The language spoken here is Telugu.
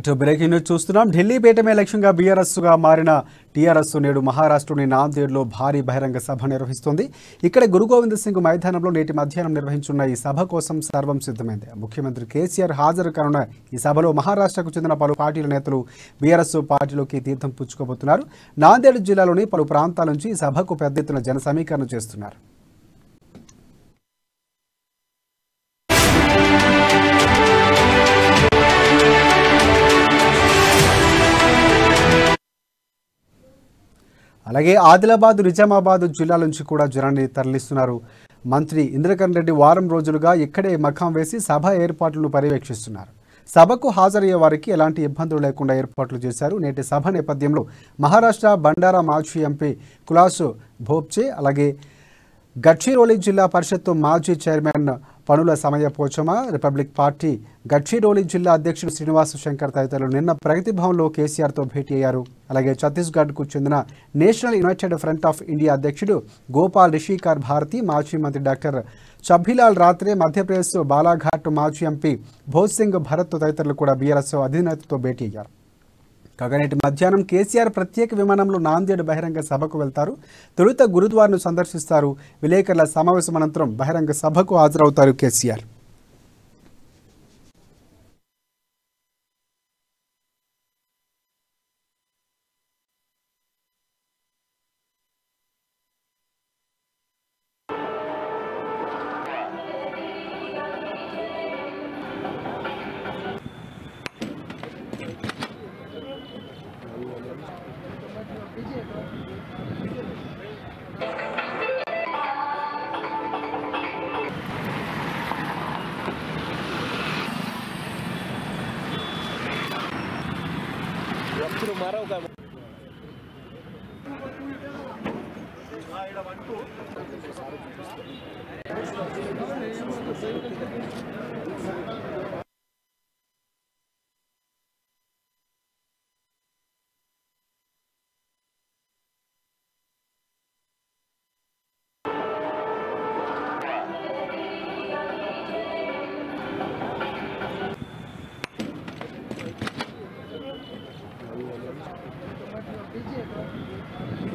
రైట్ బ్రేకింగ్ న్యూస్ చూస్తున్నాం ఢిల్లీ పేటమే లక్ష్యంగా బీఆర్ఎస్ గా మారిన టీఆర్ఎస్ నేడు మహారాష్ట్రలోని నాందేడ్లో భారీ బహిరంగ సభ నిర్వహిస్తోంది ఇక్కడ గురు గోవింద్ సింగ్ మైదానంలో నేటి మధ్యాహ్నం నిర్వహించున్న ఈ సభ కోసం సర్వం సిద్ధమైంది ముఖ్యమంత్రి కేసీఆర్ హాజరు కానున్న ఈ సభలో మహారాష్ట్రకు చెందిన పలు పార్టీల నేతలు బీఆర్ఎస్ పార్టీలోకి తీర్థం పుచ్చుకోబోతున్నారు నాందేడ్ జిల్లాలోని పలు ప్రాంతాల నుంచి ఈ సభకు పెద్ద ఎత్తున జన సమీకరణ చేస్తున్నారు అలాగే ఆదిలాబాద్ నిజామాబాద్ జిల్లాల నుంచి కూడా జనాన్ని తరలిస్తున్నారు మంత్రి ఇంద్రకరణ్ రెడ్డి వారం రోజులుగా ఇక్కడే మఖం వేసి సభ ఏర్పాట్లను పర్యవేక్షిస్తున్నారు సభకు హాజరయ్యే వారికి ఎలాంటి ఇబ్బందులు లేకుండా ఏర్పాట్లు చేశారు నేటి సభ నేపథ్యంలో మహారాష్ట్ర బండారా మాజీ ఎంపీ కులాసు భోప్చే అలాగే గడ్చిరోలి జిల్లా పరిషత్తు మాజీ చైర్మన్ పనుల సమయ పోచమ రిపబ్లిక్ పార్టీ గడ్చిరోలి జిల్లా అధ్యక్షుడు శ్రీనివాస శంకర్ తదితరులు నిన్న ప్రగతి భవన్లో కేసీఆర్తో భేటీ అయ్యారు అలాగే ఛత్తీస్గఢ్కు చెందిన National United Front of India అధ్యక్షుడు గోపాల్ రిషికార్ భారతి మాజీ మంత్రి డాక్టర్ చబ్బిలాల్ రాత్రే మధ్యప్రదేశ్ బాలాఘాట్ మాజీ ఎంపీ భోజ్ సింగ్ భరత్ తదితరులు కూడా బీఆర్ఎస్ అధినేతతో భేటీ అయ్యారు కాగా నేటి మధ్యాహ్నం కేసీఆర్ ప్రత్యేక విమానంలో నాందేడ్ బహిరంగ సభకు వెళ్తారు తొలుత గురుద్వార్ను సందర్శిస్తారు విలేకరుల సమావేశం అనంతరం బహిరంగ సభకు హాజరవుతారు కేసీఆర్